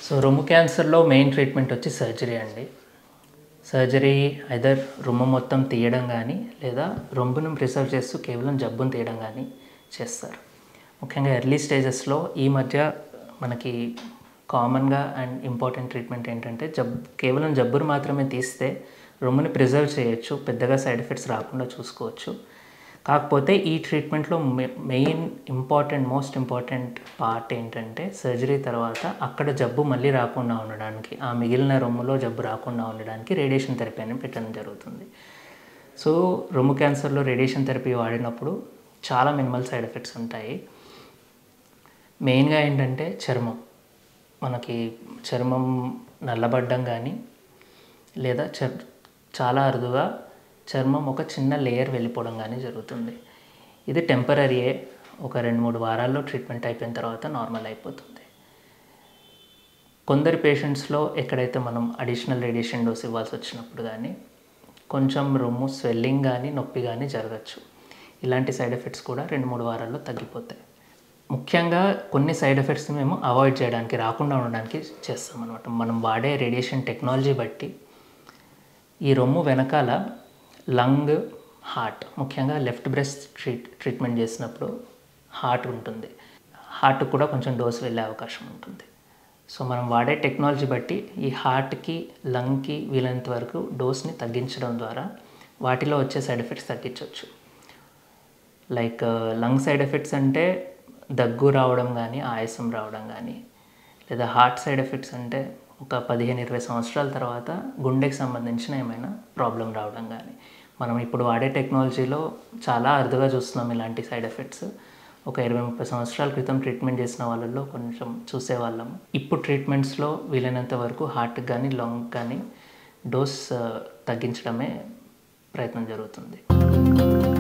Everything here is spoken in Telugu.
సో రొమ్ము క్యాన్సర్లో మెయిన్ ట్రీట్మెంట్ వచ్చి సర్జరీ అండి సర్జరీ ఐదర్ రొమ్ము మొత్తం తీయడం కానీ లేదా రొమ్మును ప్రిసర్వ్ చేస్తూ కేవలం జబ్బును తీయడం కానీ చేస్తారు ముఖ్యంగా ఎర్లీ స్టేజెస్లో ఈ మధ్య మనకి కామన్గా అండ్ ఇంపార్టెంట్ ట్రీట్మెంట్ ఏంటంటే జబ్ కేవలం జబ్బును మాత్రమే తీస్తే రొమ్ముని ప్రిజర్వ్ చేయొచ్చు పెద్దగా సైడ్ ఎఫెక్ట్స్ రాకుండా చూసుకోవచ్చు కాకపోతే ఈ ట్రీట్మెంట్లో main important most important part ఏంటంటే సర్జరీ తర్వాత అక్కడ జబ్బు మళ్ళీ రాకుండా ఉండడానికి ఆ మిగిలిన రొమ్ములో జబ్బు రాకుండా ఉండడానికి రేడియేషన్ థెరపీ అని పెట్టడం జరుగుతుంది సో రొమ్ము క్యాన్సర్లో రేడియేషన్ థెరపీ వాడినప్పుడు చాలా మినిమల్ సైడ్ ఎఫెక్ట్స్ ఉంటాయి మెయిన్గా ఏంటంటే చర్మం మనకి చర్మం నల్లబడ్డం కానీ లేదా చర్ చాలా అరుదుగా చర్మం ఒక చిన్న లేయర్ వెళ్ళిపోవడం కానీ జరుగుతుంది ఇది టెంపరీయే ఒక రెండు మూడు వారాల్లో ట్రీట్మెంట్ అయిపోయిన తర్వాత నార్మల్ అయిపోతుంది కొందరి పేషెంట్స్లో ఎక్కడైతే మనం అడిషనల్ రేడియేషన్ డోస్ ఇవ్వాల్సి వచ్చినప్పుడు కానీ కొంచెం రొమ్ము స్వెల్లింగ్ కానీ నొప్పి కానీ జరగచ్చు ఇలాంటి సైడ్ ఎఫెక్ట్స్ కూడా రెండు మూడు వారాల్లో తగ్గిపోతాయి ముఖ్యంగా కొన్ని సైడ్ ఎఫెక్ట్స్ని మేము అవాయిడ్ చేయడానికి రాకుండా ఉండడానికి చేస్తాం అనమాట మనం వాడే రేడియేషన్ టెక్నాలజీ బట్టి ఈ రొమ్ము వెనకాల లంగ్ హార్ట్ ముఖ్యంగా లెఫ్ట్ బ్రెస్ట్ ట్రీట్ ట్రీట్మెంట్ చేసినప్పుడు హార్ట్ ఉంటుంది హార్ట్ కూడా కొంచెం డోస్ వెళ్ళే అవకాశం ఉంటుంది సో మనం వాడే టెక్నాలజీ బట్టి ఈ హార్ట్కి లంగ్కి వీలైనంత వరకు డోస్ని తగ్గించడం ద్వారా వాటిలో వచ్చే సైడ్ ఎఫెక్ట్స్ తగ్గించవచ్చు లైక్ లంగ్ సైడ్ ఎఫెక్ట్స్ అంటే దగ్గు రావడం కానీ ఆయాసం రావడం కానీ లేదా హార్ట్ సైడ్ ఎఫెక్ట్స్ అంటే ఒక పదిహేను ఇరవై సంవత్సరాల తర్వాత గుండెకి సంబంధించిన ఏమైనా ప్రాబ్లం రావడం కానీ మనం ఇప్పుడు వాడే టెక్నాలజీలో చాలా అరుదుగా చూస్తున్నాం ఇలాంటి సైడ్ ఎఫెక్ట్స్ ఒక ఇరవై ముప్పై సంవత్సరాల క్రితం ట్రీట్మెంట్ చేసిన వాళ్ళల్లో కొంచెం చూసేవాళ్ళం ఇప్పుడు ట్రీట్మెంట్స్లో వీలైనంత వరకు హార్ట్కి కానీ లంగ్ కానీ డోస్ తగ్గించడమే ప్రయత్నం జరుగుతుంది